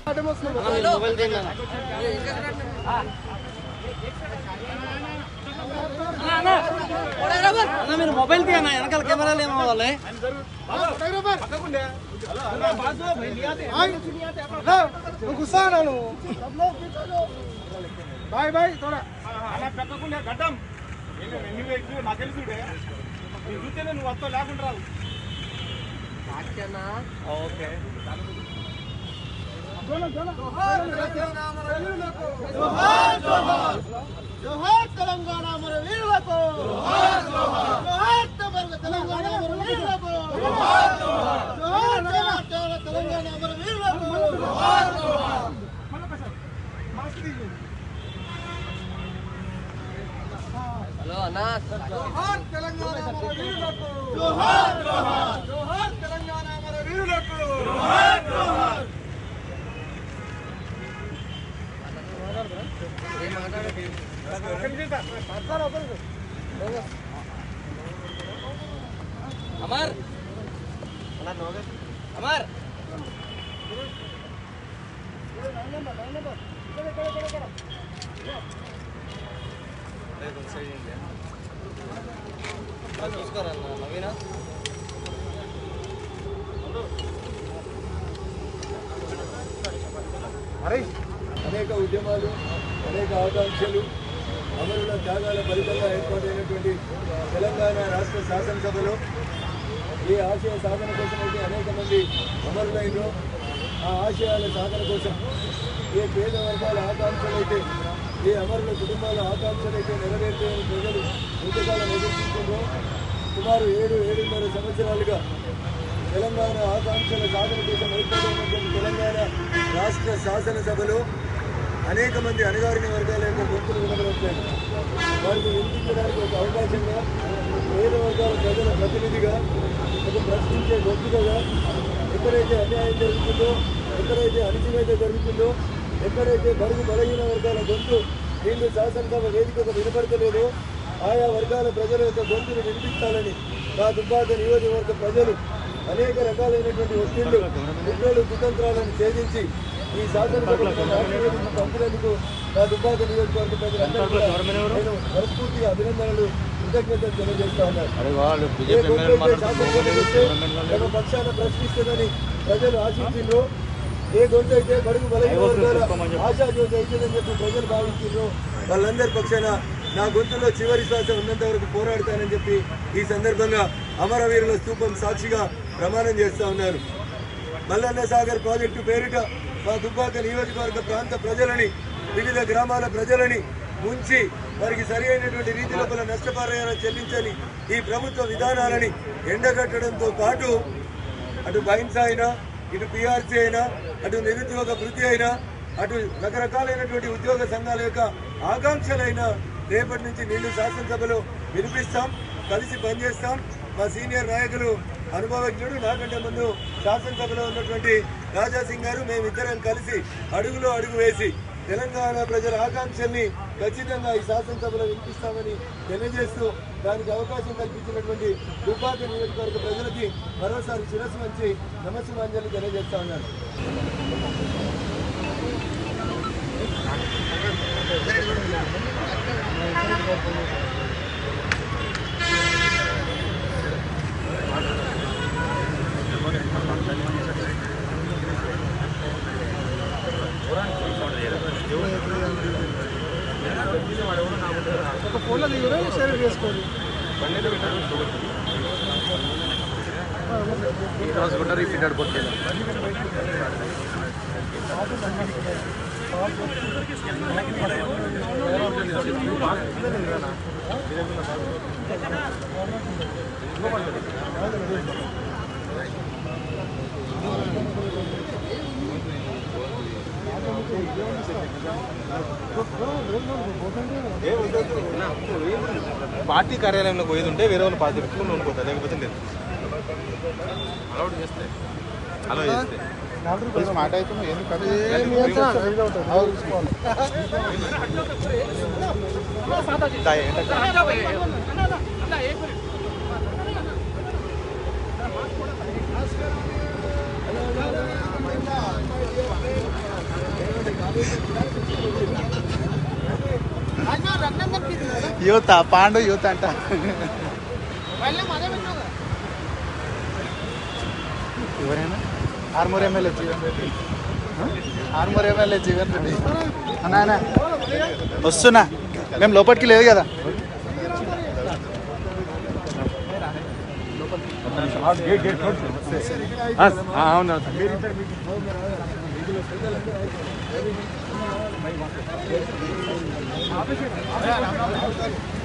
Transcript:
Mobile తీయండి అన్న. అన్న, అన్న. అన్న మీరు మొబైల్ తీయన్న వెనకాల కెమెరాలు ఏమో వాళ్ళే బాయ్ బాయ్ తోడా అలా పెట్టకుండా గడ్డం నువ్వు ఎక్కువ నాకు తెలుసుడే నువ్వు చూస్తేనే నువ్వు వస్తావు లేకుండా రావు ఓకే జోహార్ తెలంగాణ మన వీరులకు జోహార్ జోహార్ తెలంగాణ మన వీరులకు జోహార్ జోహార్ తెలంగాణ మన వీరులకు జోహార్ జోహార్ తెలంగాణ మన వీరులకు జోహార్ జోహార్ జోహార్ తెలంగాణ మన వీరులకు జోహార్ జోహార్ అమర్ అమర్ చూసుకోరా నవీనా అనేక ఉద్యమాలు అనేక ఆకాంక్షలు అమరుల త్యాగాల ఫలితంగా ఏర్పాటైనటువంటి తెలంగాణ రాష్ట్ర శాసనసభలో ఈ ఆశయ సాధన కోసం అయితే అనేక మంది అమరులైనరు ఆ ఆశయాల సాధన కోసం ఏ పేద వర్గాల ఆకాంక్షలు అయితే ఏ అమరుల కుటుంబాల ఆకాంక్షలు అయితే నెరవేర్చేయని ప్రజలు ఇంతకాలం ఎదుర్కొంటుందో సుమారు ఏడు ఏడున్నర సంవత్సరాలుగా తెలంగాణ ఆకాంక్షల సాధన కోసం ఏర్పాటైనటువంటి తెలంగాణ రాష్ట్ర శాసనసభలో అనేక మంది అణగారిన వర్గాల యొక్క గొంతులు వినబడట్లేదు వారికి వినిపించడానికి ఒక అవకాశంగా పేద వర్గాల ప్రజల ప్రతినిధిగా ఒక ప్రశ్నించే గొంతుగా ఎక్కడైతే అన్యాయం జరుగుతుందో ఎక్కడైతే అణచివేత జరుగుతుందో ఎక్కడైతే బరుగు బలహీన వర్గాల గొంతు వీళ్ళు శాసనసభ వేదికగా వినపడతలేదో ఆయా వర్గాల ప్రజల యొక్క గొంతును వినిపించాలని మా దుబ్బాక నియోజకవర్గ ప్రజలు అనేక రకాలైనటువంటి ఒత్తిళ్లు కుట్రలు కుతంత్రాలను ఛేదించి ఈ శాసనసభకు పంపినందుకు నా దుబ్బాక నియోజకవర్గ ప్రజలందరూ కూడా నేను మనస్ఫూర్తిగా అభినందనలు కృతజ్ఞతలు తెలియజేస్తా ఉన్నాను ఏ గొంతైతే శాసనసభ వస్తే తమ పక్షాన ప్రశ్నిస్తుందని ప్రజలు ఆశించిండ్రు ఏ గొంతు అయితే బడుగు బలహీన వర్గాల ఆశాజ్యోతి అవుతుందని చెప్పి ప్రజలు భావించిండ్రు వాళ్ళందరి పక్షాన నా గొంతులో చివరి శ్వాస ఉన్నంత వరకు పోరాడతానని చెప్పి ఈ సందర్భంగా అమరవీరుల స్తూపం సాక్షిగా ప్రమాణం చేస్తా ఉన్నారు మల్లన్న సాగర్ ప్రాజెక్టు పేరిట మా దుబ్బాక నియోజకవర్గ ప్రాంత ప్రజలని వివిధ గ్రామాల ప్రజలని ముంచి వారికి సరి అయినటువంటి రీతి లోపల నష్టపరిహారం చెల్లించని ఈ ప్రభుత్వ విధానాలని ఎండగట్టడంతో పాటు అటు బైన్స్ అయినా ఇటు పిఆర్సీ అయినా అటు నిరుద్యోగ వృత్తి అయినా అటు రకరకాలైనటువంటి ఉద్యోగ సంఘాల యొక్క ఆకాంక్షలైన రేపటి నుంచి నిండు శాసనసభలో వినిపిస్తాం కలిసి పనిచేస్తాం మా సీనియర్ నాయకులు అనుభవజ్ఞుడు నాకంటే ముందు శాసనసభలో ఉన్నటువంటి రాజా సింగ్ గారు మేమిద్దరం కలిసి అడుగులో అడుగు వేసి తెలంగాణ ప్రజల ఆకాంక్షల్ని ఖచ్చితంగా ఈ శాసనసభలో వినిపిస్తామని తెలియజేస్తూ దానికి అవకాశం కల్పించినటువంటి దుబ్బాక నియోజకవర్గ ప్రజలకి మరోసారి శిరస్సు వంచి నమస్సుమాంజలి తెలియజేస్తా ఉన్నాను ఒక ఫోన్లో దిగురా షేర్ చేసుకోండి పార్టీ కార్యాలయంలో పోయేది ఉంటే వేరే వాళ్ళు పార్టీ పెట్టుకుని ఉండిపోతారు లేకపోతే లేదు అలౌడ్ చేస్తే అలౌ చేస్తే మాట అవుతుంది యూత్ పాండు యూత్ అంట ఎవరైనా ఆర్మూర్ ఎమ్మెల్యే జీవన్ రెడ్డి ఆర్మూర్ ఎమ్మెల్యే జీవన్ రెడ్డి అన్నా వస్తున్నా మేము లోపలికి లేదు కదా అవును